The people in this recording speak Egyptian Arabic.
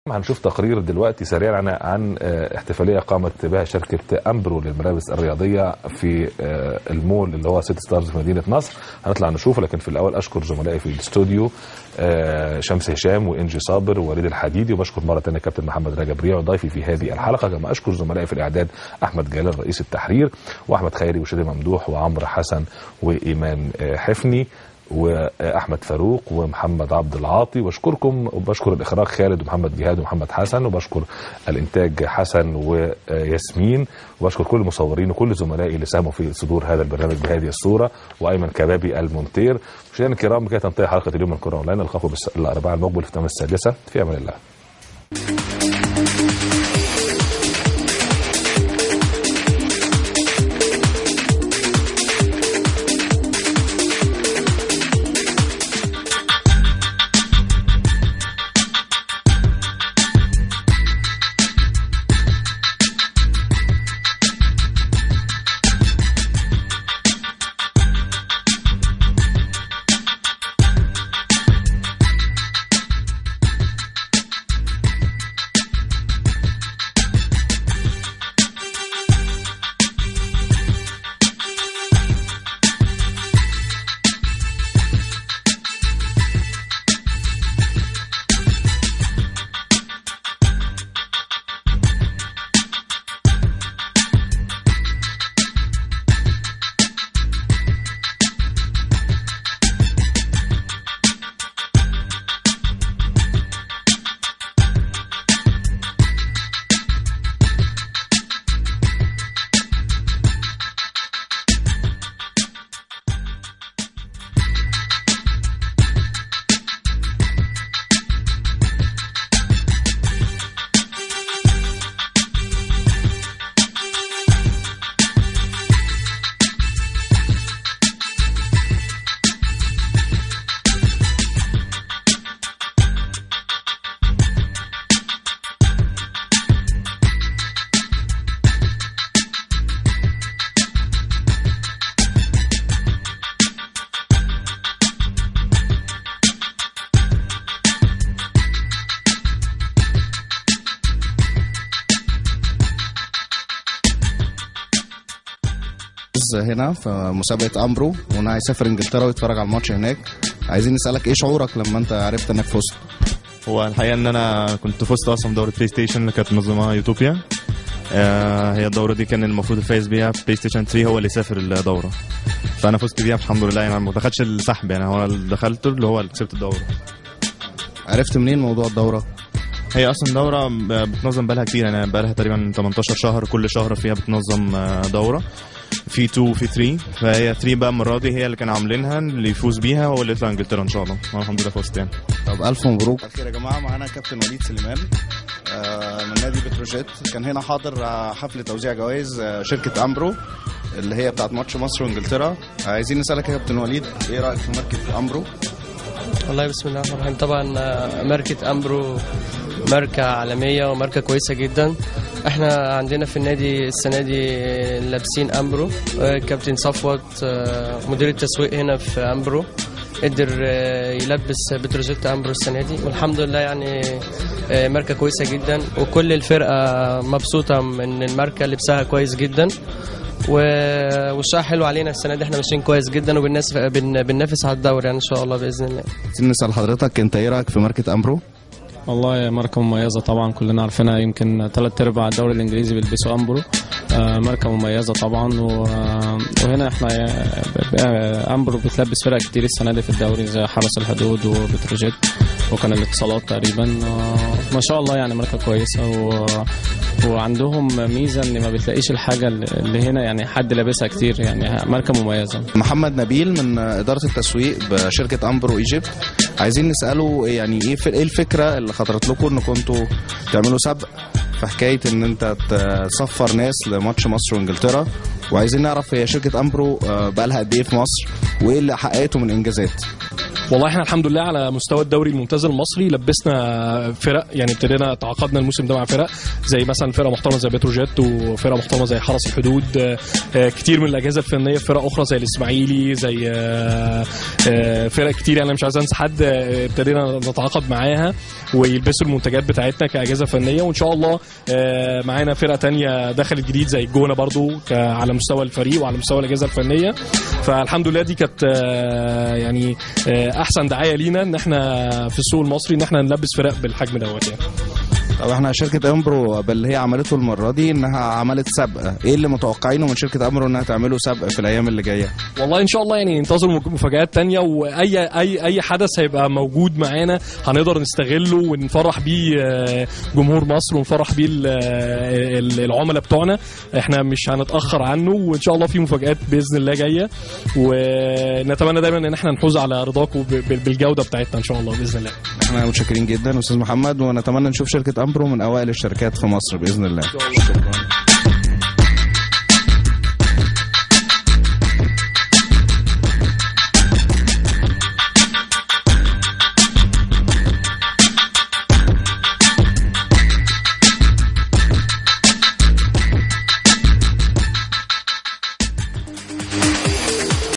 هنشوف تقرير دلوقتي سريعا عن عن آه، احتفاليه قامت بها شركه امبرو للملابس الرياضيه في آه، المول اللي هو سيتي ستارز في مدينه نصر هنطلع نشوفه لكن في الاول اشكر زملائي في الاستوديو آه، شمس هشام وانجي صابر ووليد الحديدي وبشكر مره ثانيه كابتن محمد رجب ريع ضيفي في هذه الحلقه كما اشكر زملائي في الاعداد احمد جلال رئيس التحرير واحمد خيري وشادي ممدوح وعمرو حسن وايمان آه، حفني واحمد فاروق ومحمد عبد العاطي واشكركم وبشكر الاخراج خالد ومحمد جهاد ومحمد حسن وبشكر الانتاج حسن وياسمين وبشكر كل المصورين وكل زملائي اللي ساهموا في صدور هذا البرنامج بهذه الصوره وايمن كبابي المونتير مشاهدينا الكرام بكده تنتهي حلقه اليوم من كره اونلاين نلقاكم بالس- الاربعاء المقبل في الثامنه السادسه في امان الله هنا في مسابقة أمبرو وأنا هيسافر إنجلترا ويتفرج على الماتش هناك عايزين نسألك إيه شعورك لما أنت عرفت إنك فزت؟ هو الحقيقه ان انا كنت فزت اصلا بدوره بلاي ستيشن اللي كانت منظمها يوتوبيا آه، هي الدوره دي كان المفروض الفايز بيها في بلاي ستيشن 3 هو اللي سافر الدوره فانا فزت بيها الحمد لله يعني أنا ما دخلتش السحب يعني هو اللي دخلته اللي هو اللي كسبت الدوره عرفت منين موضوع الدورة؟ هي اصلا دوره ب- بتنظم بقالها كتير يعني بقالها تقريبا 18 شهر كل شهر فيها بتنظم آه، دوره في 2 وفي 3 فهي 3 بقى المره دي هي اللي كانوا عاملينها اللي يفوز بيها هو اللي يطلع انجلترا ان شاء الله وانا الحمد لله فزت يعني طب ألف مبروك أخير يا جماعة معانا كابتن وليد سليمان آه، من نادي بتروجيت كان هنا حاضر آه، حفل توزيع جوائز آه، شركة أمبرو اللي هي بتاعت ماتش مصر وإنجلترا عايزين نسألك يا كابتن وليد إيه رأيك في ماركة أمبرو؟ والله بسم الله الرحمن الرحيم طبعا آه، ماركة أمبرو ماركة عالمية وماركة كويسة جدا احنا عندنا في النادي السنة دي لابسين أمبرو آه، كابتن صفوت آه، مدير التسويق هنا في أمبرو قدر آه، يلبس بتروجيت أمبرو السنة دي والحمد لله يعني آه، ماركة كويسة جدا وكل الفرقة مبسوطة من الماركة لبسها كويس جدا و- والشقة حلو علينا السنة دي احنا ماشيين كويس جدا وبننافس بن- بننافس على الدوري يعني ان شاء الله بإذن الله عايزين نسأل حضرتك أنت إيه رأيك في ماركة أمبرو؟ والله ماركة مميزة طبعا كلنا عارفينها يمكن ثلاث ارباع الدوري الانجليزي بيلبسوا امبرو آه، ماركة مميزة طبعا و- آه، وهنا احنا آه، امبرو بتلبس فرق كتير السنة دي في الدوري زي حرس الحدود وبتروجيت وكان الاتصالات تقريبا آه، ما شاء الله يعني ماركة كويسة و... وعندهم ميزة ان ما بتلاقيش الحاجة اللي هنا يعني حد لابسها كتير يعني ماركة مميزة محمد نبيل من إدارة التسويق بشركة أمبرو إيجيبت عايزين نسأله يعني إيه ف- إيه الفكرة اللي خطرت لكم إن كنتوا تعملوا سبق في حكاية إن أنت تصفر ناس لماتش مصر وإنجلترا وعايزين نعرف هي شركة أمبرو آه، بقالها قد إيه في مصر وإيه اللي حققته من إنجازات والله احنا الحمد لله على مستوى الدوري الممتاز المصري لبسنا فرق يعني ابتدينا تعاقدنا الموسم ده مع فرق زي مثلا فرقه محترمه زي بتروجيت وفرقه محترمه زي حرس الحدود آه، آه، كتير من الاجهزه الفنيه في فرق اخرى زي الاسماعيلي زي آه، آه، فرق كتير يعني مش عايز انسى حد آه، ابتدينا نتعاقد معاها ويلبسوا المنتجات بتاعتنا كاجهزه فنيه وان شاء الله آه، معانا فرقه تانية دخلت جديد زي الجونه برضو ك- على مستوى الفريق وعلى مستوى الاجهزه الفنيه فالحمد لله دي كانت آه، يعني آه، احسن دعايه لينا ان احنا في السوق المصري ان احنا نلبس فرق بالحجم دوت يعني طب احنا شركه امبرو باللي هي عملته المره دي انها عملت سابقه ايه اللي متوقعينه من شركه امبرو انها تعمله سابقه في الايام اللي جايه والله ان شاء الله يعني انتظروا مج- مفاجآت تانية واي اي اي حدث هيبقى موجود معانا هنقدر نستغله ونفرح بيه آه، جمهور مصر ونفرح بيه ال- ال- العملاء بتوعنا احنا مش هنتاخر عنه وان شاء الله في مفاجآت باذن الله جايه ونتمنى دايما ان احنا نحوز على رضاكم ب- ب- بالجوده بتاعتنا ان شاء الله باذن الله احنا متشكرين جدا استاذ محمد ونتمنى نشوف شركه امبرو من اوائل الشركات في مصر باذن الله شكرا